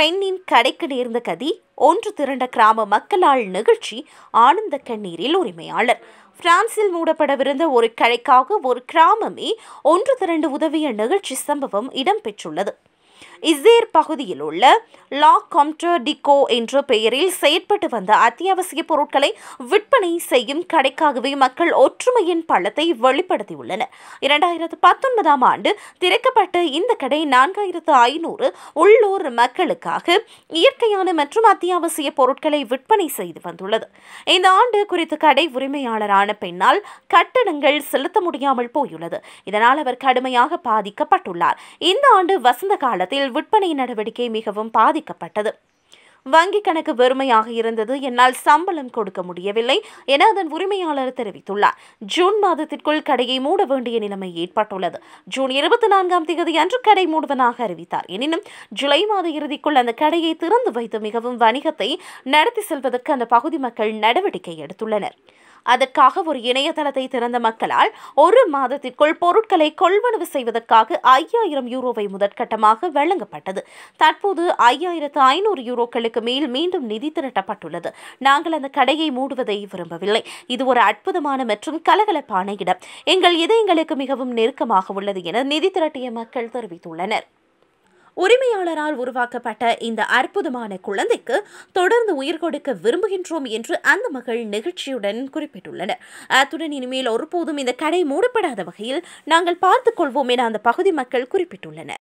பெண்ணின் கடைக்கு நேர்ந்த கதி ஒன்று திரண்ட கிராம மக்களால் நிகழ்ச்சி ஆனந்த கண்ணீரில் உரிமையாளர் பிரான்சில் மூடப்படவிருந்த ஒரு கடைக்காக ஒரு கிராமமே ஒன்று திரண்டு உதவிய நிகழ்ச்சி சம்பவம் இடம்பெற்றுள்ளது இசேர் பகுதியில் உள்ள லா காம்டர் டிகோ என்ற பெயரில் செயற்பட்டு வந்த அத்தியாவசிய பொருட்களை விற்பனை செய்யும் கடைக்காகவே மக்கள் ஒற்றுமையின் பள்ளத்தை வெளிப்படுத்தியுள்ளனர் இரண்டாயிரத்து பத்தொன்பதாம் ஆண்டு திறக்கப்பட்ட இந்த கடை நான்காயிரத்து ஐநூறு உள்ளூர் மக்களுக்காக இயற்கையான மற்றும் அத்தியாவசிய பொருட்களை விற்பனை செய்து வந்துள்ளது இந்த ஆண்டு குறித்த கடை உரிமையாளரான பெண்ணால் கட்டணங்கள் செலுத்த முடியாமல் போயுள்ளது இதனால் அவர் கடுமையாக பாதிக்கப்பட்டுள்ளார் இந்த ஆண்டு வசந்த காலத்தில் விற்பனை நடவடிக்கை மிகவும் பாதிக்கப்பட்டது வங்கி கணக்கு வெறுமையாக இருந்தது என்னால் சம்பளம் கொடுக்க முடியவில்லை என அதன் உரிமையாளர் தெரிவித்துள்ளார் ஜூன் மாதத்திற்குள் கடையை மூட வேண்டிய நிலைமை ஏற்பட்டுள்ளது ஜூன் இருபத்தி நான்காம் தேதி அன்று கடை மூடுவதாக அறிவித்தார் எனினும் ஜூலை மாத இறுதிக்குள் அந்த கடையை திறந்து வைத்து மிகவும் வணிகத்தை நடத்தி செல்வதற்கு அந்த பகுதி மக்கள் நடவடிக்கை எடுத்துள்ளனர் அதற்காக ஒரு இணையதளத்தை திறந்த மக்களால் ஒரு மாதத்திற்குள் பொருட்களை கொள்வனவு செய்வதற்காக ஐயாயிரம் யூரோவை முதற்கட்டமாக வழங்கப்பட்டது தற்போது ஐயாயிரத்து ஐநூறு யூரோக்களுக்கு மேல் மீண்டும் நிதி திரட்டப்பட்டுள்ளது நாங்கள் அந்த கடையை மூடுவதை விரும்பவில்லை இது ஒரு அற்புதமான மற்றும் கலகலப்பான இடம் எங்கள் இதயங்களுக்கு மிகவும் நெருக்கமாக உள்ளது என நிதி திரட்டிய மக்கள் தெரிவித்துள்ளனர் உரிமையாளரால் உருவாக்கப்பட்ட இந்த அற்புதமான குழந்தைக்கு தொடர்ந்து உயிர் கொடுக்க விரும்புகின்றோம் என்று அந்த மகள் நெகிழ்ச்சியுடன் குறிப்பிட்டுள்ளனர் அத்துடன் இனிமேல் ஒருபோதும் இந்த கடை மூடப்படாத வகையில் நாங்கள் பார்த்துக் கொள்வோம் என அந்த பகுதி மக்கள் குறிப்பிட்டுள்ளனர்